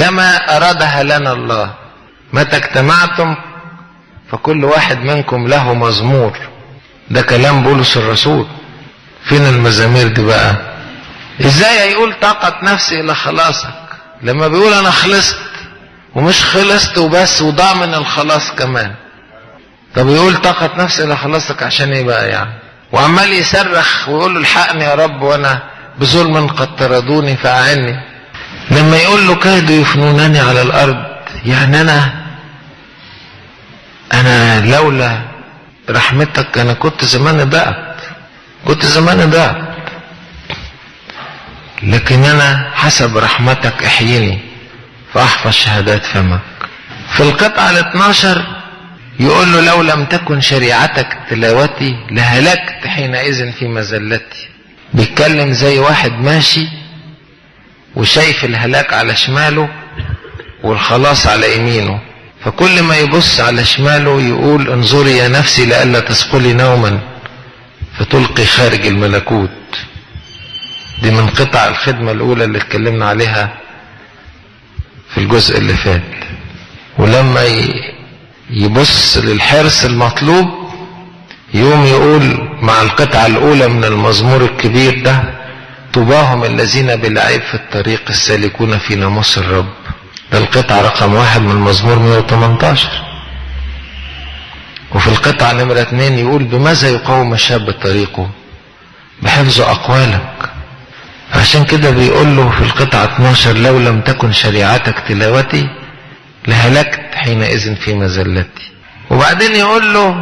كما أرادها لنا الله متى اجتمعتم فكل واحد منكم له مزمور ده كلام بولس الرسول فين المزامير دي بقى ازاي هيقول طاقة نفسي الى خلاصك لما بيقول انا خلصت ومش خلصت وبس وضامن الخلاص كمان طب يقول طاقة نفسي الى خلاصك عشان ايه بقى يعني وعمال يصرخ ويقول له الحقني يا رب وانا بظلم قد طردوني فاعني لما يقول له كادوا يفنونني على الارض يعني انا انا لولا رحمتك انا كنت زمان ضعت كنت زمان ضعت لكن انا حسب رحمتك احيني فاحفظ شهادات فمك في القطعة ال 12 يقول له لو لم تكن شريعتك تلاوتي لهلكت حينئذ في مزلتي بيتكلم زي واحد ماشي وشايف الهلاك على شماله والخلاص على يمينه فكل ما يبص على شماله يقول انظري يا نفسي لئلا تثقلي نوما فتلقي خارج الملكوت دي من قطع الخدمة الأولى اللي اتكلمنا عليها في الجزء اللي فات ولما يبص للحرص المطلوب يوم يقول مع القطعة الأولى من المزمور الكبير ده طوباهم الذين بالعيب في الطريق السالكون في ناموس الرب ده القطعة رقم واحد من المزمور 118 وفي القطعة نمرة اتنين يقول بماذا يقاوم الشاب طريقه بحفظ أقوالك عشان كده بيقول له في القطعة 12 لو لم تكن شريعتك تلاوتي لهلكت حينئذ في مزلتي وبعدين يقول له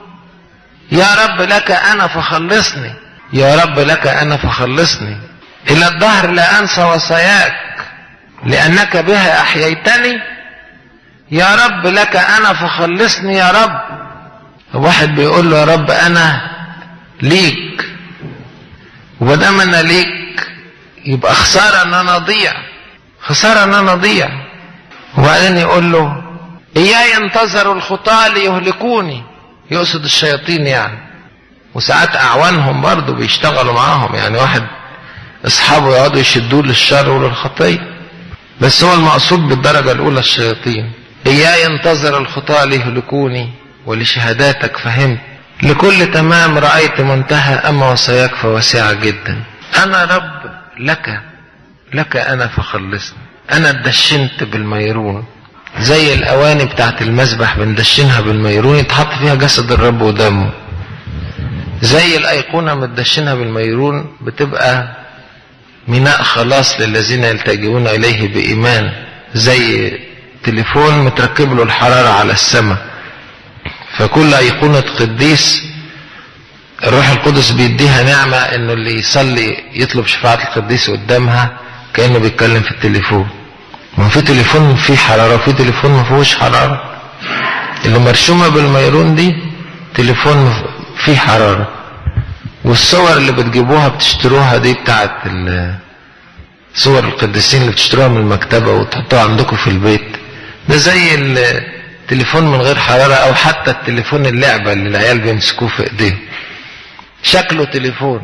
يا رب لك أنا فخلصني يا رب لك أنا فخلصني إلى الدهر لا أنسى وصاياك لأنك بها أحييتني يا رب لك أنا فخلصني يا رب واحد بيقول له يا رب أنا ليك ومادام أنا ليك يبقى خسارة أن أنا أضيع خسارة أن أنا أضيع وبعدين يقول له إياي انتظروا الخطاة ليهلكوني يقصد الشياطين يعني وساعات أعوانهم برضه بيشتغلوا معاهم يعني واحد أصحابه يقعدوا يشدوه للشر وللخطية بس هو المقصود بالدرجة الأولى الشياطين إياي انتظر الخطاة ليهلكوني ولشهاداتك فهمت لكل تمام رأيت منتهى أما وصاياك فواسعة جدا أنا رب لك لك أنا فخلصني أنا اتدشنت بالميرون زي الأواني بتاعت المسبح بندشنها بالميرون يتحط فيها جسد الرب ودمه زي الأيقونة متدشنها بالميرون بتبقى ميناء خلاص للذين يلتجئون إليه بإيمان زي تليفون متركب له الحرارة على السماء فكل أيقونة قديس الروح القدس بيديها نعمة انه اللي يصلي يطلب شفاعة القديس قدامها كأنه بيتكلم في التليفون ما في تليفون فيه حرارة وفي تليفون ما فيهوش حرارة اللي مرشومة بالميرون دي تليفون فيه حرارة والصور اللي بتجيبوها بتشتروها دي بتاعت صور القديسين اللي بتشتروها من المكتبة وتحطوها عندكم في البيت ده زي التليفون من غير حرارة او حتى التليفون اللعبة اللي العيال بيمسكوه في ايديهم شكله تليفون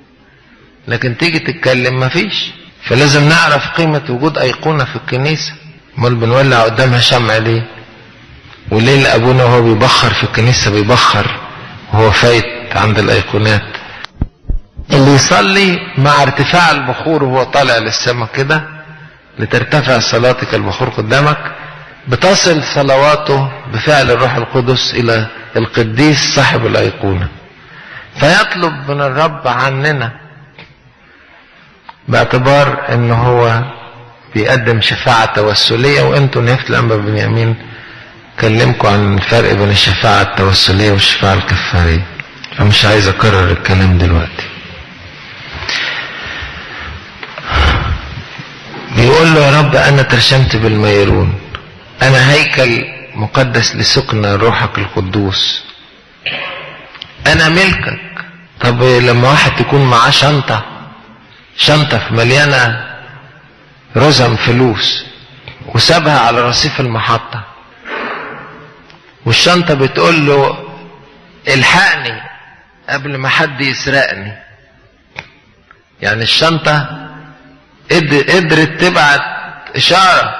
لكن تيجي تتكلم مفيش فلازم نعرف قيمة وجود أيقونة في الكنيسة امال بنولع قدامها شمع ليه وليه اللي أبونا وهو بيبخر في الكنيسة بيبخر وهو فايت عند الأيقونات اللي يصلي مع ارتفاع البخور وهو طالع للسماء كده لترتفع صلاتك البخور قدامك بتصل صلواته بفعل الروح القدس إلى القديس صاحب الأيقونة فيطلب من الرب عننا باعتبار ان هو بيقدم شفاعة توسلية وانتوا نفت الانبا بنيامين كلمكم عن الفرق بين الشفاعة التوسلية والشفاعة الكفارية فمش عايز اكرر الكلام دلوقتي بيقول له يا رب انا ترشمت بالميرون انا هيكل مقدس لسكن روحك القدوس انا ملكك طب لما واحد تكون معاه شنطة شنطة مليانة رزم فلوس وسابها على رصيف المحطة والشنطة بتقول له الحقني قبل ما حد يسرقني يعني الشنطة قدرت تبعت إشارة